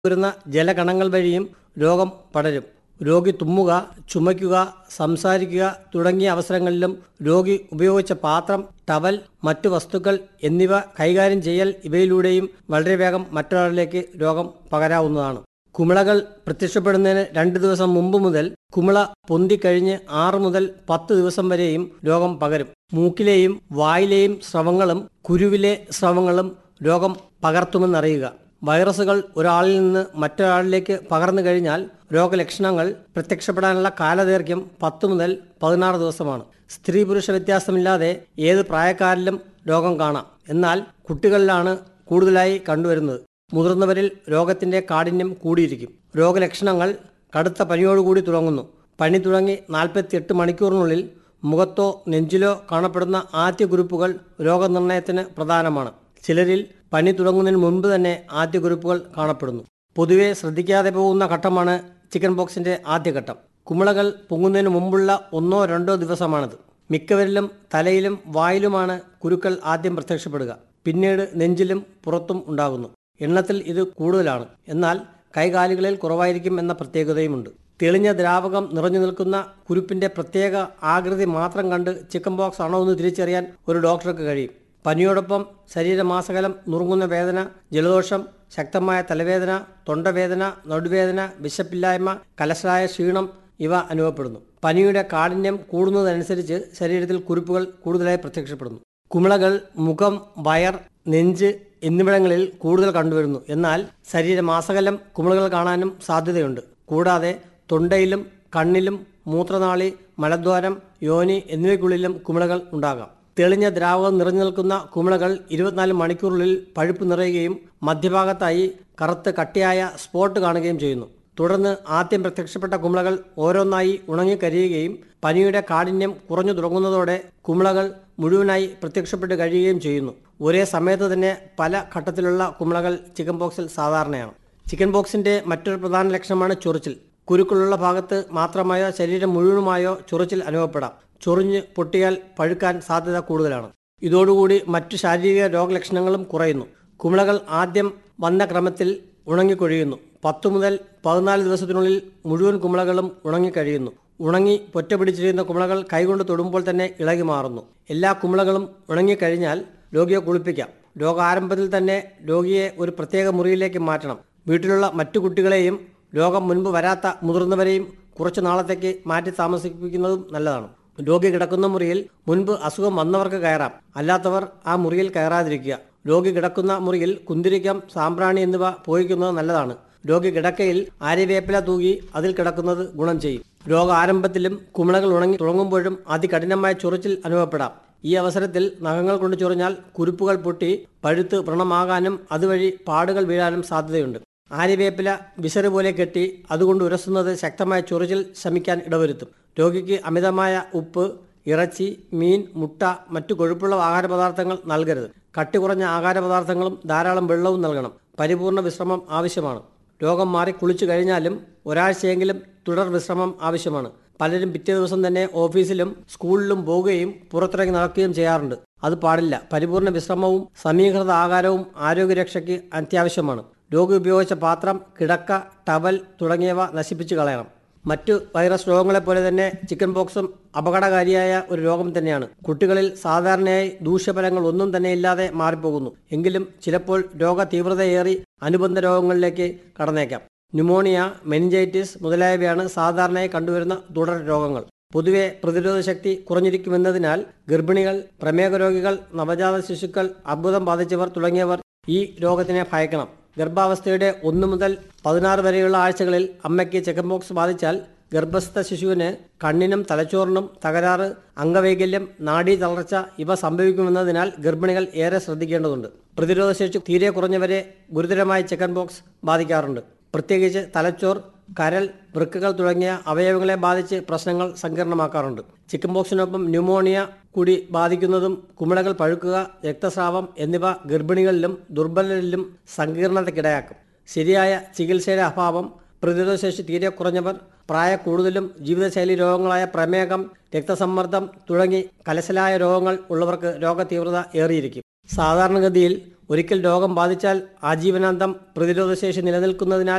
വരുന്ന ജലകണങ്ങൾ വഴിയും രോഗം പടരും രോഗി തുമ്മുക ചുമയ്ക്കുക സംസാരിക്കുക തുടങ്ങിയ അവസരങ്ങളിലും രോഗി ഉപയോഗിച്ച പാത്രം ടവൽ മറ്റു വസ്തുക്കൾ എന്നിവ കൈകാര്യം ചെയ്യൽ ഇവയിലൂടെയും വളരെ വേഗം മറ്റൊരാളിലേക്ക് രോഗം പകരാവുന്നതാണ് കുമിളകൾ പ്രത്യക്ഷപ്പെടുന്നതിന് രണ്ട് ദിവസം മുമ്പ് മുതൽ കുമിള പൊന്തിക്കഴിഞ്ഞ് ആറ് മുതൽ പത്ത് ദിവസം വരെയും രോഗം പകരും മൂക്കിലെയും വായിലെയും സ്രവങ്ങളും കുരുവിലെ സ്രവങ്ങളും രോഗം പകർത്തുമെന്നറിയുക വൈറസുകൾ ഒരാളിൽ നിന്ന് മറ്റൊരാളിലേക്ക് പകർന്നു കഴിഞ്ഞാൽ രോഗലക്ഷണങ്ങൾ പ്രത്യക്ഷപ്പെടാനുള്ള കാലദൈർഘ്യം പത്ത് മുതൽ പതിനാറ് ദിവസമാണ് സ്ത്രീ പുരുഷ വ്യത്യാസമില്ലാതെ ഏത് പ്രായക്കാരിലും രോഗം കാണാം എന്നാൽ കുട്ടികളിലാണ് കൂടുതലായി കണ്ടുവരുന്നത് മുതിർന്നവരിൽ രോഗത്തിന്റെ കാഠിന്യം കൂടിയിരിക്കും രോഗലക്ഷണങ്ങൾ കടുത്ത പനിയോടുകൂടി തുടങ്ങുന്നു പനി തുടങ്ങി നാൽപ്പത്തിയെട്ട് മണിക്കൂറിനുള്ളിൽ മുഖത്തോ നെഞ്ചിലോ കാണപ്പെടുന്ന ആദ്യ ഗ്രൂപ്പുകൾ രോഗനിർണയത്തിന് പ്രധാനമാണ് ചിലരിൽ പനി തുടങ്ങുന്നതിന് മുൻപ് തന്നെ ആദ്യ ഗ്രൂപ്പുകൾ കാണപ്പെടുന്നു പൊതുവെ ശ്രദ്ധിക്കാതെ പോകുന്ന ഘട്ടമാണ് ചിക്കൻ ബോക്സിന്റെ ആദ്യഘട്ടം കുമിളകൾ പൊങ്ങുന്നതിന് മുമ്പുള്ള ഒന്നോ രണ്ടോ ദിവസമാണിത് മിക്കവരിലും തലയിലും വായിലുമാണ് കുരുക്കൾ ആദ്യം പ്രത്യക്ഷപ്പെടുക പിന്നീട് നെഞ്ചിലും പുറത്തും ഉണ്ടാകുന്നു എണ്ണത്തിൽ ഇത് കൂടുതലാണ് എന്നാൽ കൈകാലുകളിൽ കുറവായിരിക്കും എന്ന പ്രത്യേകതയുമുണ്ട് തെളിഞ്ഞ ദ്രാവകം നിറഞ്ഞു നിൽക്കുന്ന കുരുപ്പിന്റെ പ്രത്യേക ആകൃതി മാത്രം കണ്ട് ചിക്കൻ ബോക്സ് ആണോ എന്ന് തിരിച്ചറിയാൻ ഒരു ഡോക്ടർക്ക് കഴിയും പനിയോടൊപ്പം ശരീരമാസകലം നുറുങ്ങുന്ന വേദന ജലദോഷം ശക്തമായ തലവേദന തൊണ്ടവേദന നടുവേദന വിശപ്പില്ലായ്മ കലശലായ ക്ഷീണം ഇവ അനുഭവപ്പെടുന്നു പനിയുടെ കാഠിന്യം കൂടുന്നതനുസരിച്ച് ശരീരത്തിൽ കുരുപ്പുകൾ കൂടുതലായി പ്രത്യക്ഷപ്പെടുന്നു കുമിളകൾ മുഖം വയർ നെഞ്ച് എന്നിവിടങ്ങളിൽ കൂടുതൽ കണ്ടുവരുന്നു എന്നാൽ ശരീരമാസകലം കുമിളകൾ കാണാനും സാധ്യതയുണ്ട് കൂടാതെ തൊണ്ടയിലും കണ്ണിലും മൂത്രനാളി മലദ്വാരം യോനി എന്നിവയ്ക്കുള്ളിലും കുമിളകൾ ഉണ്ടാകാം തെളിഞ്ഞ ദ്രാവകം നിറഞ്ഞു നിൽക്കുന്ന കുമിളകൾ ഇരുപത്തിനാല് മണിക്കൂറിനുള്ളിൽ പഴുപ്പ് നിറയുകയും മധ്യഭാഗത്തായി കറുത്ത് കട്ടിയായ സ്പോട്ട് കാണുകയും ചെയ്യുന്നു തുടർന്ന് ആദ്യം പ്രത്യക്ഷപ്പെട്ട കുമിളകൾ ഓരോന്നായി ഉണങ്ങിക്കരിയുകയും പനിയുടെ കാഠിന്യം കുറഞ്ഞു തുടങ്ങുന്നതോടെ കുമിളകൾ മുഴുവനായി പ്രത്യക്ഷപ്പെട്ട് കഴിയുകയും ചെയ്യുന്നു ഒരേ സമയത്ത് തന്നെ പല ഘട്ടത്തിലുള്ള കുമിളകൾ ചിക്കൻ ബോക്സിൽ സാധാരണയാണ് ചിക്കൻ ബോക്സിന്റെ മറ്റൊരു പ്രധാന ലക്ഷണമാണ് ചൊറിച്ചിൽ കുരുക്കളുള്ള ഭാഗത്ത് മാത്രമായോ ശരീരം മുഴുവനുമായോ ചൊറിച്ചിൽ അനുഭവപ്പെടാം ചൊറിഞ്ഞ് പൊട്ടിയാൽ പഴുക്കാൻ സാധ്യത കൂടുതലാണ് ഇതോടുകൂടി മറ്റു ശാരീരിക രോഗലക്ഷണങ്ങളും കുറയുന്നു കുമിളകൾ ആദ്യം വന്ന ക്രമത്തിൽ ഉണങ്ങിക്കൊഴിയുന്നു പത്തു മുതൽ പതിനാല് ദിവസത്തിനുള്ളിൽ മുഴുവൻ കുമിളകളും ഉണങ്ങിക്കഴിയുന്നു ഉണങ്ങി പൊറ്റ പിടിച്ചിരിക്കുന്ന കുമിളകൾ കൈകൊണ്ട് തൊടുമ്പോൾ തന്നെ ഇളകി മാറുന്നു എല്ലാ കുമിളകളും ഉണങ്ങിക്കഴിഞ്ഞാൽ രോഗിയെ കുളിപ്പിക്കാം രോഗാരംഭത്തിൽ തന്നെ രോഗിയെ ഒരു പ്രത്യേക മുറിയിലേക്ക് മാറ്റണം വീട്ടിലുള്ള മറ്റു കുട്ടികളെയും രോഗം മുൻപ് വരാത്ത മുതിർന്നവരെയും കുറച്ചു നാളത്തേക്ക് മാറ്റി താമസിപ്പിക്കുന്നതും നല്ലതാണ് രോഗി കിടക്കുന്ന മുറിയിൽ മുൻപ് അസുഖം വന്നവർക്ക് കയറാം അല്ലാത്തവർ ആ മുറിയിൽ കയറാതിരിക്കുക രോഗി കിടക്കുന്ന മുറിയിൽ കുന്തിരിക്കം സാമ്പ്രാണി എന്നിവ പോയിക്കുന്നത് നല്ലതാണ് രോഗി കിടക്കയിൽ ആര്യവേപ്പില തൂകി അതിൽ കിടക്കുന്നത് ഗുണം ചെയ്യും രോഗാരംഭത്തിലും കുമിളകൾ ഉണങ്ങി തുടങ്ങുമ്പോഴും അതികഠിനമായ ചൊറിച്ചിൽ അനുഭവപ്പെടാം ഈ അവസരത്തിൽ നഖങ്ങൾ കൊണ്ട് ചൊറിഞ്ഞാൽ കുരുപ്പുകൾ പൊട്ടി പഴുത്ത് വ്രണമാകാനും അതുവഴി പാടുകൾ വീഴാനും സാധ്യതയുണ്ട് ആര്യവേപ്പില വിസറ് പോലെ കെട്ടി അതുകൊണ്ട് ഉരസുന്നത് ശക്തമായ ചൊറിച്ചിൽ ശമിക്കാൻ ഇടവരുത്തും രോഗിക്ക് അമിതമായ ഉപ്പ് ഇറച്ചി മീൻ മുട്ട മറ്റു കൊഴുപ്പുള്ള ആഹാരപദാർത്ഥങ്ങൾ നൽകരുത് കട്ടി കുറഞ്ഞ ആഹാരപദാർത്ഥങ്ങളും ധാരാളം വെള്ളവും നൽകണം പരിപൂർണ വിശ്രമം ആവശ്യമാണ് രോഗം മാറി കുളിച്ചു കഴിഞ്ഞാലും ഒരാഴ്ചയെങ്കിലും തുടർ വിശ്രമം ആവശ്യമാണ് പലരും പിറ്റേ ദിവസം തന്നെ ഓഫീസിലും സ്കൂളിലും പോവുകയും പുറത്തിറങ്ങി നടക്കുകയും ചെയ്യാറുണ്ട് അത് പാടില്ല പരിപൂർണ വിശ്രമവും സമീകൃത ആഹാരവും ആരോഗ്യരക്ഷയ്ക്ക് അത്യാവശ്യമാണ് രോഗി ഉപയോഗിച്ച പാത്രം കിടക്ക ടവൽ തുടങ്ങിയവ നശിപ്പിച്ചു കളയണം മറ്റു വൈറസ് രോഗങ്ങളെപ്പോലെ തന്നെ ചിക്കൻ ബോക്സും അപകടകാരിയായ ഒരു രോഗം തന്നെയാണ് കുട്ടികളിൽ സാധാരണയായി ദൂഷ്യഫലങ്ങൾ ഒന്നും തന്നെ ഇല്ലാതെ മാറിപ്പോകുന്നു എങ്കിലും ചിലപ്പോൾ രോഗ തീവ്രതയേറി അനുബന്ധ രോഗങ്ങളിലേക്ക് കടന്നേക്കാം ന്യൂമോണിയ മെനിഞ്ചൈറ്റിസ് മുതലായവയാണ് സാധാരണയായി കണ്ടുവരുന്ന തുടർ രോഗങ്ങൾ പൊതുവെ പ്രതിരോധ ശക്തി കുറഞ്ഞിരിക്കുമെന്നതിനാൽ ഗർഭിണികൾ പ്രമേഹ രോഗികൾ നവജാത ശിശുക്കൾ അർബുദം ബാധിച്ചവർ തുടങ്ങിയവർ ഈ രോഗത്തിനെ ഭയക്കണം ഗർഭാവസ്ഥയുടെ ഒന്ന് മുതൽ പതിനാറ് വരെയുള്ള ആഴ്ചകളിൽ അമ്മയ്ക്ക് ചിക്കൻ ബോക്സ് ബാധിച്ചാൽ ഗർഭസ്ഥ ശിശുവിന് കണ്ണിനും തലച്ചോറിനും തകരാറ് അംഗവൈകല്യം നാഡീ തളർച്ച ഇവ സംഭവിക്കുമെന്നതിനാൽ ഗർഭിണികൾ ഏറെ ശ്രദ്ധിക്കേണ്ടതുണ്ട് പ്രതിരോധശേഷി തീരെ കുറഞ്ഞവരെ ഗുരുതരമായി ചിക്കൻ ബോക്സ് ബാധിക്കാറുണ്ട് പ്രത്യേകിച്ച് തലച്ചോർ കരൾ വൃക്കകൾ തുടങ്ങിയ അവയവങ്ങളെ ബാധിച്ച് പ്രശ്നങ്ങൾ സങ്കീർണമാക്കാറുണ്ട് ചിക്കൻ ബോക്സിനൊപ്പം ന്യൂമോണിയ കൂടി ബാധിക്കുന്നതും കുമിളകൾ പഴുക്കുക രക്തസ്രാവം എന്നിവ ഗർഭിണികളിലും ദുർബലരിലും സങ്കീർണതയ്ക്കിടയാക്കും ശരിയായ ചികിത്സയുടെ അഭാവം പ്രതിരോധശേഷി തീരെ കുറഞ്ഞവർ പ്രായ കൂടുതലും ജീവിതശൈലി രോഗങ്ങളായ പ്രമേഹം രക്തസമ്മർദ്ദം തുടങ്ങി കലശലായ രോഗങ്ങൾ ഉള്ളവർക്ക് രോഗതീവ്രത ഏറിയിരിക്കും സാധാരണഗതിയിൽ ഒരിക്കൽ രോഗം ബാധിച്ചാൽ ആജീവനാന്തം പ്രതിരോധശേഷി നിലനിൽക്കുന്നതിനാൽ